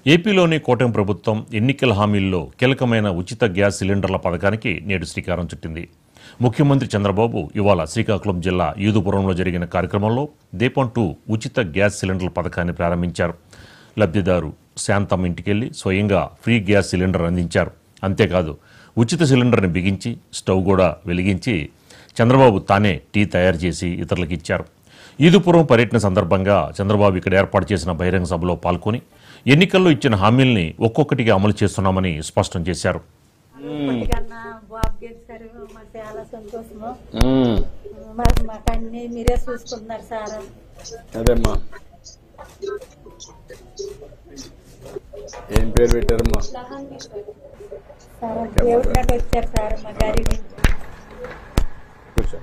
ఏపీలోని కూటమి ప్రభుత్వం ఎన్నికల హామీల్లో కీలకమైన ఉచిత గ్యాస్ సిలిండర్ల పథకానికి నేడు శ్రీకారం చుట్టింది ముఖ్యమంత్రి చంద్రబాబు ఇవాళ శ్రీకాకుళం జిల్లా యూదుపురంలో జరిగిన కార్యక్రమంలో దీపం టూ ఉచిత గ్యాస్ సిలిండర్ల పథకాన్ని ప్రారంభించారు లబ్ధిదారు శాంతమ్మ ఇంటికెళ్లి స్వయంగా ఫ్రీ గ్యాస్ సిలిండర్ అందించారు అంతేకాదు ఉచిత సిలిండర్ని బిగించి స్టవ్ కూడా వెలిగించి చంద్రబాబు తానే టీ తయారు చేసి ఇతరులకు ఇచ్చారు ఈదుపురం పర్యటన సందర్భంగా చంద్రబాబు ఇక్కడ ఏర్పాటు చేసిన బహిరంగ సభలో పాల్గొని ఎన్నికల్లో ఇచ్చిన హామీల్ని ఒక్కొక్కటిగా అమలు చేస్తున్నామని స్పష్టం చేశారు ఇప్పటికన్నా బాబు గెలిచారు మాకు చాలా సంతోషము మాకు మాకు అన్ని మీరే చూసుకుంటున్నారు సార్ అదేమ్మా ఏం పేరు పెట్టారమ్మా సార్ దేవుడి నాటి వచ్చారు సార్ మా గారి నుంచి కూర్చో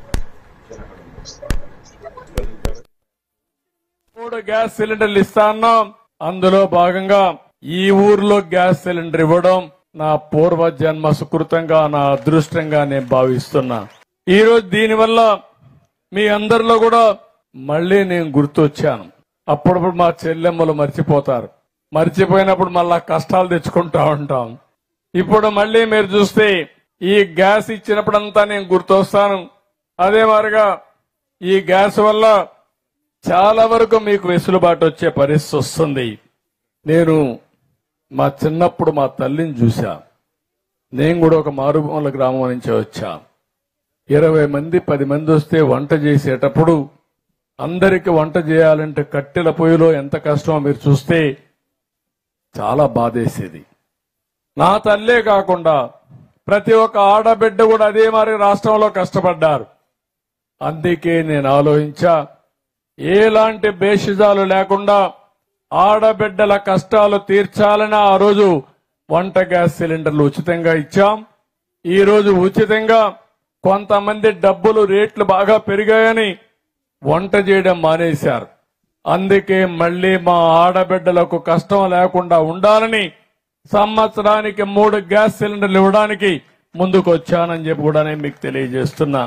మూడు గ్యాస్ సిలిండర్లు ఇస్తా అన్నాం అందులో భాగంగా ఈ ఊర్లో గ్యాస్ సిలిండర్ ఇవ్వడం నా పూర్వ జన్మ సుకృతంగా నా అదృష్టంగా నేను భావిస్తున్నా ఈ రోజు దీనివల్ల మీ అందరిలో కూడా మళ్ళీ నేను గుర్తొచ్చాను అప్పుడప్పుడు మా చెల్లెమ్మలు మర్చిపోతారు మర్చిపోయినప్పుడు మళ్ళా కష్టాలు తెచ్చుకుంటా ఉంటాం ఇప్పుడు మళ్ళీ మీరు చూస్తే ఈ గ్యాస్ ఇచ్చినప్పుడంతా నేను గుర్తొస్తాను అదే మాదిరిగా ఈ గ్యాస్ వల్ల చాలా వరకు మీకు వెసులుబాటు వచ్చే పరిస్థితి వస్తుంది నేను మా చిన్నప్పుడు మా తల్లిని చూశా నేను కూడా ఒక మారుమూల గ్రామం నుంచి వచ్చా ఇరవై మంది పది మంది వస్తే వంట చేసేటప్పుడు అందరికి వంట చేయాలంటే కట్టెల పొయ్యిలో ఎంత కష్టమో మీరు చూస్తే చాలా బాధేసేది నా తల్లే కాకుండా ప్రతి ఒక్క ఆడబిడ్డ కూడా అదే మరి రాష్ట్రంలో కష్టపడ్డారు అందుకే నేను ఆలోచించా ఎలాంటి బేషిజాలు లేకుండా ఆడబిడ్డల కష్టాలు తీర్చాలని ఆ రోజు వంట గ్యాస్ సిలిండర్లు ఉచితంగా ఇచ్చాం ఈ రోజు ఉచితంగా కొంతమంది డబ్బులు రేట్లు బాగా పెరిగాయని వంట చేయడం మానేశారు అందుకే మళ్ళీ మా ఆడబిడ్డలకు కష్టం లేకుండా ఉండాలని సంవత్సరానికి మూడు గ్యాస్ సిలిండర్లు ఇవ్వడానికి ముందుకు వచ్చానని చెప్పి కూడా నేను మీకు తెలియజేస్తున్నా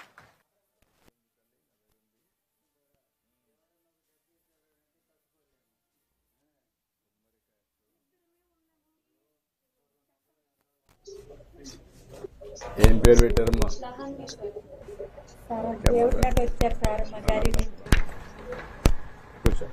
ఏం పేరు పెట్టారమ్మా సార్ దేవుడి నాటి వచ్చారు సార్ మా గారి నుంచి కూర్చో